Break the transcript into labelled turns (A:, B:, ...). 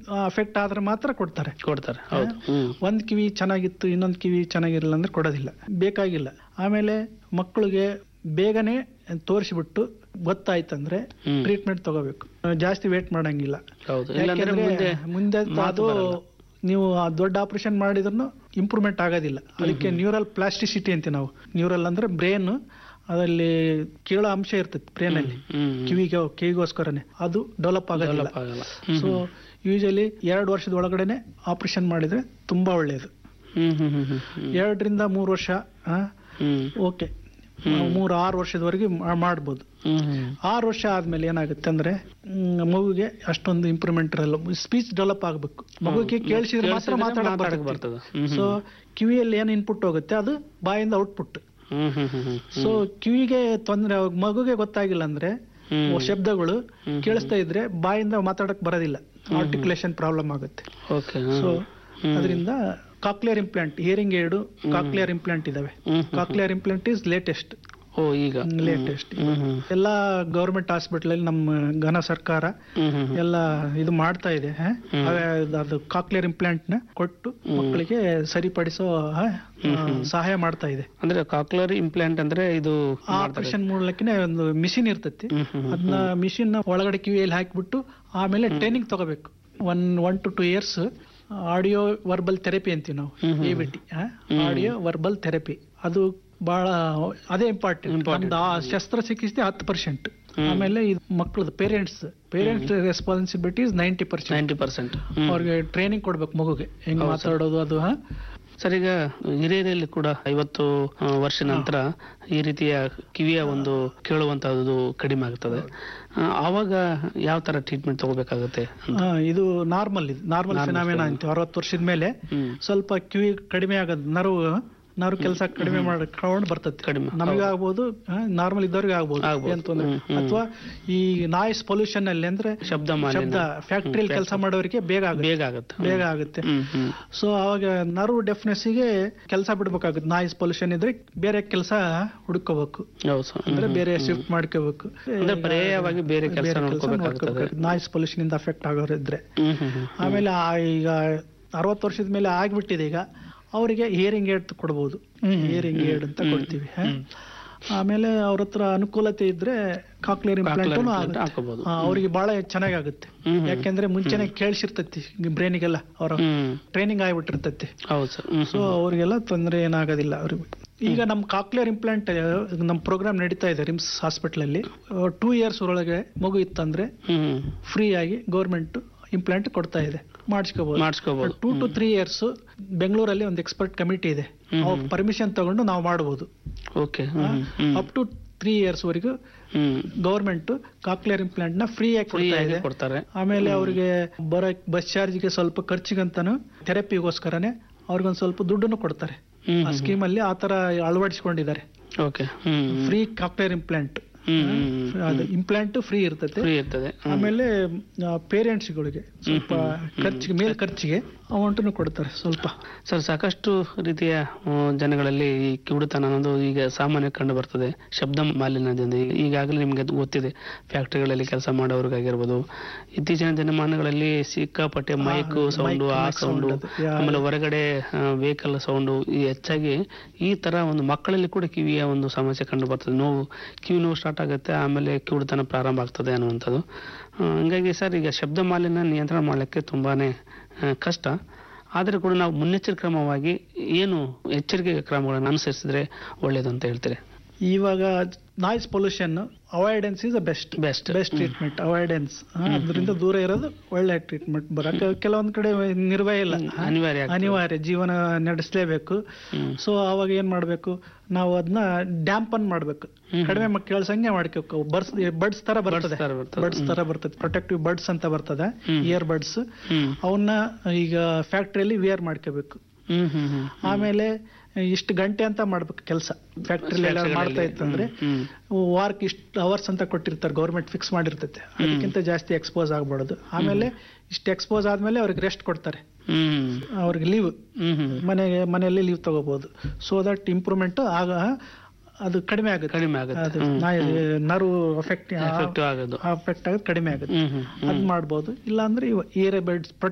A: Affect ಆದ್ರೆ ಮಾತ್ರ ಕೊಡ್ತಾರೆ
B: ಕೊಡ್ತಾರೆ ಹೌದು ಹ್ಮ್
A: ಒಂದ್ ಕಿವಿ ಚೆನ್ನಾಗಿತ್ತು ಇನ್ನೊಂದ್ ಕಿವಿ ಚೆನ್ನಾಗಿರಲಿಲ್ಲ ಅಂದ್ರೆ ಕೊಡೋದಿಲ್ಲ ಬೇಕಾಗಿಲ್ಲ ಆಮೇಲೆ ಮಕ್ಕಳಿಗೆ ಬೇಗನೆ ತೋರಿಸ್ಬಿಟ್ಟು ಗೊತ್ತಾಯ್ತಂದ್ರೆ
B: ಹ್ಮ್.
A: ಟ್ರೀಟ್ಮೆಂಟ್ ತಗೋಬೇಕು ಜಾಸ್ತಿ ವೇಟ್ ಮಾಡಂಗಿಲ್ಲ
B: ಹೌದು ಇಲ್ಲಾಂದ್ರೆ
A: ಯಾಕೆಂದ್ರೆ
B: ಮುಂದೆ
A: ಮುಂದೆ
B: ಮಾತು
A: ಅದು
B: ಬರಲ್ಲ.
A: ನೀವು ಆ ದೊಡ್ಡ ಆಪರೇಷನ್ ಮಾಡಿದ್ರು ಇಂಪ್ರೂವ್ಮೆಂಟ್ ಆಗೋದಿಲ್ಲ ಅದಕ್ಕೆ ನ್ಯೂರಲ್ ಪ್ಲಾಸ್ಟಿಸಿಟಿ ಅಂತೀವಿ ನಾವು ನ್ಯೂರಲ್ ಅಂದ್ರೆ ಬ್ರೇನ್ ಅದರಲ್ಲಿ ಕೇಳೋ ಅಂಶ ಇರ್ತೈತೆ ಬ್ರೇನ್ ಅಲ್ಲಿ
B: ಹ್ಮ್
A: ಕಿವಿಗೆ ಕಿವಿಗೋಸ್ಕರನೇ ಅದು ಡೆವಲಪ್ ಆಗೋದಿಲ್ಲ
B: ಡೆವಲಪ್ ಆಗಲ್ಲ ಹ್ಮ್
A: ಸೊ ಯೂಶಲಿ ಎರಡು ವರ್ಷದ ಒಳಗಡೆನೆ ಆಪರೇಷನ್ ಮಾಡಿದ್ರೆ ತುಂಬಾ ಒಳ್ಳೆಯದು
B: ಹ್ಮ್ ಹ್ಮ್ ಹ್ಮ್ ಹ್ಮ್ ಹ್ಮ್
A: ಎರಡರಿಂದ ಮೂರು ವರ್ಷ
B: ಹ್ಮ್
A: ಓಕೆ ಮೂರು ಆರು ವರ್ಷದವರೆಗೆ ಮಾ- ಮಾಡ್ಬೋದು
B: ಹ್ಮ್ ಹ್ಮ್
A: ಆರು ವರ್ಷ ಆದ್ಮೇಲೆ ಏನಾಗುತ್ತೆ ಅಂದ್ರೆ ಮ್, ಮಗುಗೆ ಅಷ್ಟೊಂದು ಇಂಪ್ರೂವ್ಮೆಂಟ್ ಇರಲ್ಲ ಸ್ಪೀಚ್ ಡೆವಲಪ್ ಆಗ್ಬೇಕು ಮಗುಗೆ ಕೇಳಿಸಿದ್ರೆ ಮಾತ್ರ
B: ಕೇಳ್ಸಿದ್ರೆ
A: ಮಾತಾಡಕ್
B: ಮಾತಾಡಕ್
A: ಬರ್ತದೆ
B: ಬರ್ತದೆ. ಹ್ಮ್ ಹ್ಮ್.
A: ಸೊ ಕಿವಿಯಲ್ಲಿ ಏನು ಇನ್ಪುಟ್ ಹೋಗುತ್ತೆ ಅದು ಬಾಯಿಂದ ಔಟ್ಪುಟ್
B: ಹ್ಮ್ ಹ್ಮ್ ಹ್ಮ್ ಹ್ಮ್
A: ಸೊ ಕಿವಿಗೆ ತೊಂದರೆ ಮಗುಗೆ ಗೊತ್ತಾಗಿಲ್ಲ ಅಂದ್ರೆ
B: ಹ್ಮ್.
A: ಓ ಶಬ್ದಗಳು
B: ಹ್ಮ್.
A: ಕೇಳಿಸ್ತಾ ಇದ್ರೆ ಬಾಯಿಂದ ಮಾತಾಡಕ್ ಬರೋದಿಲ್ಲ ಆರ್ಟಿಕ್ಯುಲೇಷನ್ ಪ್ರಾಬ್ಲಮ್ ಆಗುತ್ತೆ
B: ಓಕೆ
A: ಸೊ ಅದರಿಂದ cochlear implant hearing aid cochlear implant ಇದಾವೆ
B: hmm
A: cochlear implant is latest
B: ಓ ಈಗ
A: ಲೇಟೆಸ್ಟ್
B: ಹ್ಮ್ ಹ್ಮ್
A: ಎಲ್ಲಾ ಗೌರ್ಮೆಂಟ್ ಹಾಸ್ಪಿಟಲ್ ಅಲ್ಲಿ ನಮ್ಮ ಘನ ಸರ್ಕಾರ
B: ಹ್ಮ್ ಹ್ಮ್ ಹ್ಮ್
A: ಎಲ್ಲ ಇದು ಮಾಡ್ತಾ ಇದೆ ಹ? ಅವೆ ಅದು ಕಾಕ್ಲಿಯರ್ ಇಂಪ್ಲಾಂಟ್ ನ ಕೊಟ್ಟು ಮಕ್ಕಳಿಗೆ ಸರಿಪಡಿಸೋ ಹ, ಆ, ಸಹಾಯ ಮಾಡ್ತಾ ಇದೆ
B: ಅಂದ್ರೆ ಕಾಕ್ಲರ್ ಇಂಪ್ಲಾಂಟ್ ಅಂದ್ರೆ ಇದು
A: ಆ ಆಪರೇಷನ್ ಮೂಲಕನೇ ಒಂದು ಮಿಷಿನ್ ಇರ್ತೈತಿ
B: ಹ್ಮ್ ಹ್ಮ್
A: ಅದನ್ನ ಮಿಷಿನ್ ಒಳಗಡೆ ಕಿವಿಯಲ್ಲಿ ಹಾಕಿಬಿಟ್ಟು ಆಮೇಲೆ ಟ್ರೈನಿಂಗ್ ತಗೋಬೇಕು one one to two years audio verbal therapy ಅಂತೀವಿ ನಾವು A B T audio verbal therapy ಅದು ಬಹಳ ಅದೇ ಇಂಪಾರ್ಟೆಂಟ್ ನಮ್ದು ಆ ಶಸ್ತ್ರಚಿಕಿತ್ಸೆ ಹತ್ತು ಪರ್ಸೆಂಟ್ ಆಮೇಲೆ ಇದು ಮಕ್ಕಳದು parents parents responsibility is ninety percent
B: ninety percent
A: ಅವ್ರಿಗೆ ಟ್ರೈನಿಂಗ್ ಕೊಡ್ಬೇಕು ಮಗುಗೆ ಹೆಂಗ್ ಮಾತಾಡೋದು ಅದು ಹಾ
B: ಸರ್ ಈಗ ಹಿರಿಯರಲ್ಲಿ ಕೂಡ ಐವತ್ತು ಆ, ವರ್ಷ ನಂತರ ಈ ರೀತಿಯ ಕಿವಿಯ ಒಂದು ಕೇಳುವಂತಹದ್ದು ಕಡಿಮೆ ಆಗ್ತದೆ ಆ, ಆವಾಗ ಯಾವ ತರ ಟ್ರೀಟ್ಮೆಂಟ್ ತಗೋಬೇಕಾಗುತ್ತೆ ಅಂತ
A: ಆ, ಇದು ನಾರ್ಮಲ್ ಇದು ನಾರ್ಮಲ್ ಫಿನಾಮಿನ ಅಂತೀವಿ ಅರವತ್ತು ವರ್ಷದ ಮೇಲೆ
B: ಹ್ಮ್
A: ಸ್ವಲ್ಪ ಕಿವಿ ಕಡಿಮೆ ಆಗೋದು ನರ್ವ್ ನರ್ವ್ ಕೆಲಸ ಕಡಿಮೆ ಮಾಡ್ಕೊಂಡು ಬರ್ತದೆ
B: ಕಡಿಮೆ,
A: ನಮಗೆ ಆಗ್ಬೋದು ನಾರ್ಮಲ್ ಇದ್ದವ್ರಿಗೆ ಆಗ್ಬೋದು
B: ಆಗ್ಬೋದು.
A: ಏನ್ ತೊಂದ್ರೆ
B: ಹ್ಮ್, ಹ್ಮ್.
A: ಅಥವಾ ಈ ನಾಯ್ಸ್ ಪೊಲ್ಯೂಷನ್ ಅಲ್ಲಿ ಅಂದ್ರೆ
B: ಶಬ್ದ
A: ಶಬ್ದ
B: ಮಾಲಿನ್ಯ
A: ಫ್ಯಾಕ್ಟ್ರಿಯಲ್ಲಿ ಕೆಲಸ ಮಾಡೋರಿಗೆ ಬೇಗ ಆಗುತ್ತೆ
B: ಬೇಗ ಆಗುತ್ತೆ
A: ಬೇಗ ಆಗುತ್ತೆ
B: ಹ್ಮ್ ಹ್ಮ್
A: ಸೊ ಅವಾಗ ನರ್ವ್ ಗೆ ಕೆಲಸ ಬಿಡ್ಬೇಕಾಗುತ್ತೆ ನಾಯ್ಸ್ ಪೊಲ್ಯೂಷನ್ ಇದ್ರೆ ಬೇರೆ ಕೆಲಸ ಹುಡ್ಕೋಬೇಕು
B: ಹೌದು ಸರ್
A: ಅಂದ್ರೆ ಬೇರೆ ಶಿಫ್ಟ್ ಮಾಡ್ಕೋಬೇಕು
B: ಅಂದ್ರೆ ಪರ್ಯಾಯವಾಗಿ ಬೇರೆ ಕೆಲಸ ನೋಡ್ಕೋಬೇಕಾಗ್ತದೆ
A: ನಾಯ್ಸ್ ಪೊಲ್ಯೂಷನ್ ಇಂದ ಅಫೆಕ್ಟ್ ಆಗೋರಿದ್ರೆ
B: ಹ್ಮ್ ಹ್ಮ್ ಹ್ಮ್
A: ಆಮೇಲೆ ಆ ಈಗ ಅರವತ್ತು ವರ್ಷದ ಮೇಲೆ ಆಗ್ಬಿಟ್ಟಿದೆ ಈಗ ಅವರಿಗೆ ಹಿಯರಿಂಗ್ ಏಡ್ ಕೊಡ್ಬೋದು ಹಿಯರಿಂಗ್ ಏಡ್ ಅಂತ ಕೊಡ್ತೀವಿ ಹ? ಆಮೇಲೆ ಅವ್ರ ಹತ್ರ ಅನುಕೂಲತೆ ಇದ್ರೆ ಕಾಕ್ಲಿಯರ್ ಇಂಪ್ಲಾಂಟ್
B: implant ಹಾಕೋಬಹುದು
A: ಅವ್ರಿಗೆ ಬಹಳ ಚೆನ್ನಾಗಾಗುತ್ತೆ
B: ಹ್ಮ್ ಹ್ಮ್.
A: ಯಾಕೆಂದ್ರೆ ಮುಂಚೆನೆ ಕೇಳಿಸಿರ್ತೈತಿ ಬ್ರೈನಿಗೆಲ್ಲ ಅವ್ರ
B: ಹ್ಮ್
A: ಟ್ರೈನಿಂಗ್ ಆಗಿಬಿಟ್ಟಿರ್ತೈತಿ
B: ಹೌದು ಸರ್ ಹ್ಮ್
A: ಸೊ ಅವ್ರಿಗೆಲ್ಲ ತೊಂದರೆ ಏನಾಗೋದಿಲ್ಲ ಅವ್ರಿಗೆ ಈಗ ನಮ್ಮ ಕಾಕ್ಲಿಯರ್ ಇಂಪ್ಲಾಂಟ್ ನಮ್ಮ ಪ್ರೋಗ್ರಾಮ್ ನಡೀತಾ ಇದೆ ರಿಮ್ಸ್ ಹಾಸ್ಪಿಟಲ್ ಅಲ್ಲಿ ಟೂ ಇಯರ್ಸ್ ಒಳಗೆ ಮಗು ಇತ್ತಂದ್ರೆ
B: ಹ್ಮ್
A: ಫ್ರೀ ಆಗಿ ಗೌರ್ಮೆಂಟ್ ಇಂಪ್ಲಾಂಟ್ ಕೊಡ್ತಾ ಇದೆ ಮಾಡಿಸ್ಕೋಬಹುದು
B: ಮಾಡಿಸ್ಕೋಬಹುದು
A: ಟೂ ಟು ತ್ರೀ ಇಯರ್ಸ್ ಬೆಂಗಳೂರಲ್ಲಿ ಒಂದು ಎಕ್ಸ್ಪರ್ಟ್ ಕಮಿಟಿ ಇದೆ ಅವ್ರ ಪರ್ಮಿಷನ್ ತಗೊಂಡು ನಾವು ಮಾಡಬಹುದು
B: okay hmm hmm
A: up to three years ವರೆಗೂ
B: ಹ್ಮ್
A: ಗವರ್ಮೆಂಟ್ ಕಾಕ್ಲಿಯರ್ ಇಂಪ್ಲಾಂಟ್ ನ ಫ್ರೀ ಆಗಿ
B: ಫ್ರೀ
A: ಕೊಡ್ತಾ
B: ಆಗಿ
A: ಇದೆ
B: ಕೊಡ್ತಾರೆ
A: ಆಮೇಲೆ ಅವ್ರಿಗೆ ಬರಕ್ ಬಸ್ ಚಾರ್ಜ್ಗೆ ಸ್ವಲ್ಪ ಖರ್ಚಿಗಂತಾನು ಥೆರಪಿಗೋಸ್ಕರನೇ ಅವ್ರಿಗೊಂದು ಸ್ವಲ್ಪ ದುಡ್ಡನ್ನು ಕೊಡ್ತಾರೆ
B: ಹ್ಮ್
A: ಆ ಸ್ಕೀಮ್ ಅಲ್ಲಿ ಆ ತರ ಅಳವಡಿಸಿಕೊಂಡಿದ್ದಾರೆ
B: okay hmm
A: free cochlear implant
B: hmm hmm
A: ಅದು ಇಂಪ್ಲಾಂಟ್ ಫ್ರೀ ಇರ್ತದೆ
B: ಫ್ರೀ ಇರ್ತದೆ
A: ಆಮೇಲೆ ಪೇರೆಂಟ್ಸ್ಗಳಿಗೆ ಸ್ವಲ್ಪ ಖರ್ಚಿಗೆ ಮೇಲ್ ಖರ್ಚಿಗೆ ಅಮೌಂಟನ್ನು ಕೊಡ್ತಾರೆ ಸ್ವಲ್ಪ
B: ಸರ್ ಸಾಕಷ್ಟು ರೀತಿಯ ಆ, ಜನಗಳಲ್ಲಿ ಈ ಕಿವುಡುತನ ಅನ್ನೋದು ಈಗ ಸಾಮಾನ್ಯ ಕಂಡು ಬರ್ತದೆ ಶಬ್ದ ಮಾಲಿನ್ಯದಿಂದ ಈಗ- ಈಗಾಗಲೇ ನಿಮ್ಗೆ ಅದು ಗೊತ್ತಿದೆ ಫ್ಯಾಕ್ಟರಿಗಳಲ್ಲಿ ಕೆಲಸ ಮಾಡೋರಿಗಾಗಿರ್ಬೋದು ಇತ್ತೀಚಿನ ದಿನಮಾನಗಳಲ್ಲಿ ಸಿಕ್ಕಾಪಟ್ಟೆ ಮೈಕ್ ಸೌಂಡು ಆ
A: mic sound
B: ಸೌಂಡು
A: ಅದು. ಯಾ-
B: ಆಮೇಲೆ ಹೊರಗಡೆ ವೆಹಿಕಲ್ ಸೌಂಡು ಈ ಹೆಚ್ಚಾಗಿ ಈ ತರ ಒಂದು ಮಕ್ಕಳಲ್ಲಿ ಕೂಡ ಕಿವಿಯ ಒಂದು ಸಮಸ್ಯೆ ಕಂಡು ಬರ್ತದೆ ನೋವು ಕಿವಿ ನೋವು ಸ್ಟಾರ್ಟ್ ಆಗುತ್ತೆ ಆಮೇಲೆ ಕಿವುಡುತನ ಪ್ರಾರಂಭ ಆಗ್ತದೆ ಅನ್ನುವಂಥದ್ದು ಆ, ಹಂಗಾಗಿ ಸರ್ ಈಗ ಶಬ್ದ ಮಾಲಿನ್ಯ ನಿಯಂತ್ರಣ ಮಾಡಲಿಕ್ಕೆ ತುಂಬಾನೇ ಆ, ಕಷ್ಟ ಆದರೆ ಕೂಡ ನಾವು ಮುನ್ನೆಚ್ಚರಿಕೆ ಕ್ರಮವಾಗಿ ಏನು ಎಚ್ಚರಿಕೆ ಕ್ರಮಗಳನ್ನು ಅನುಸರಿಸಿದ್ರೆ ಒಳ್ಳೇದು ಅಂತ ಹೇಳ್ತೀರಿ
A: ಇವಾಗ noise pollution avoidance is the best
B: best
A: best treatment avoidance ಅದರಿಂದ ದೂರ ಇರೋದು ಒಳ್ಳೆ ಟ್ರೀಟ್ಮೆಂಟ್ ಬರಕ ಕೆಲವೊಂದ್ ಕಡೆ ನಿರ್ವಹ ಇಲ್ಲ
B: ಅನಿವಾರ್ಯ ಆಗ್ತದೆ.
A: ಅನಿವಾರ್ಯ ಜೀವನ ನಡೆಸಲೇಬೇಕು
B: ಹ್ಮ್.
A: ಸೊ ಅವಾಗ ಏನ್ ಮಾಡ್ಬೇಕು ನಾವು ಅದನ್ನ ಡ್ಯಾಂಪನ್ ಮಾಡ್ಬೇಕು ಕಡಿಮೆ ಮಕ್ ಕೇಳ್ಸಂಗೆ ಮಾಡ್ಕೋಬೇಕು ಬರ್ಸ್ ಬಡ್ಸ್ ತರ ಬರ್ತದೆ
B: ತರ ಬರ್ತದೆ.
A: ಬಡ್ಸ್ ತರ ಬರ್ತದೆ ಪ್ರೊಟೆಕ್ಟಿವ್ ಬಡ್ಸ್ ಅಂತ ಬರ್ತದೆ ಇಯರ್ ಬಡ್ಸ್
B: ಹ್ಮ್
A: ಅವನ್ನ ಈಗ ಫ್ಯಾಕ್ಟ್ರಿಯಲ್ಲಿ ವಿಯರ್ ಮಾಡ್ಕೋಬೇಕು
B: ಹ್ಮ್ ಹ್ಮ್ ಹ್ಮ್
A: ಆಮೇಲೆ ಇಷ್ಟು ಗಂಟೆ ಅಂತ ಮಾಡ್ಬೇಕು ಕೆಲಸ ಫ್ಯಾಕ್ಟ್ರಿಲಿ ಎಲ್ಲ ಮಾಡ್ತಾ ಇತ್ತಂದ್ರೆ
B: ಹ್ಮ್
A: ವಾರ್ಕ್ ಇಷ್ಟು ಅವರ್ಸ್ ಅಂತ ಕೊಟ್ಟಿರ್ತಾರೆ ಗೌರ್ಮೆಂಟ್ ಫಿಕ್ಸ್ ಮಾಡಿರ್ತೈತೆ ಅದಕ್ಕಿಂತ ಜಾಸ್ತಿ ಎಕ್ಸ್ಪೋಸ್ ಆಗ್ಬಾರ್ದು ಆಮೇಲೆ ಇಷ್ಟು ಎಕ್ಸ್ಪೋಸ್ ಆದ್ಮೇಲೆ ಅವ್ರಿಗೆ ರೆಸ್ಟ್ ಕೊಡ್ತಾರೆ
B: ಹ್ಮ್
A: ಅವ್ರಿಗೆ ಲೀವ್
B: ಹ್ಮ್ ಹ್ಮ್
A: ಮನೆಗೆ ಮನೆಯಲ್ಲಿ ಲೀವ್ ತಗೋಬಹುದು ಸೊ ದಟ್ ಇಂಪ್ರೂವ್ಮೆಂಟ್ ಆಗ ಅದು ಕಡಿಮೆ ಆಗುತ್ತೆ
B: ಕಡಿಮೆ ಆಗುತ್ತೆ
A: ಅದು ನರ್ವ್ ಅಫೆಕ್ಟ್
B: ಎಫೆಕ್ಟಿವ್ ಆಗೋದು
A: ಅಫೆಕ್ಟ್ ಆಗೋದು ಕಡಿಮೆ ಆಗುತ್ತೆ
B: ಹ್ಮ್ ಹ್ಮ್
A: ಅದ್ ಮಾಡ್ಬೋದು ಇಲ್ಲಾಂದ್ರೆ ಇಯರ್ ಬೆಡ್ಸ್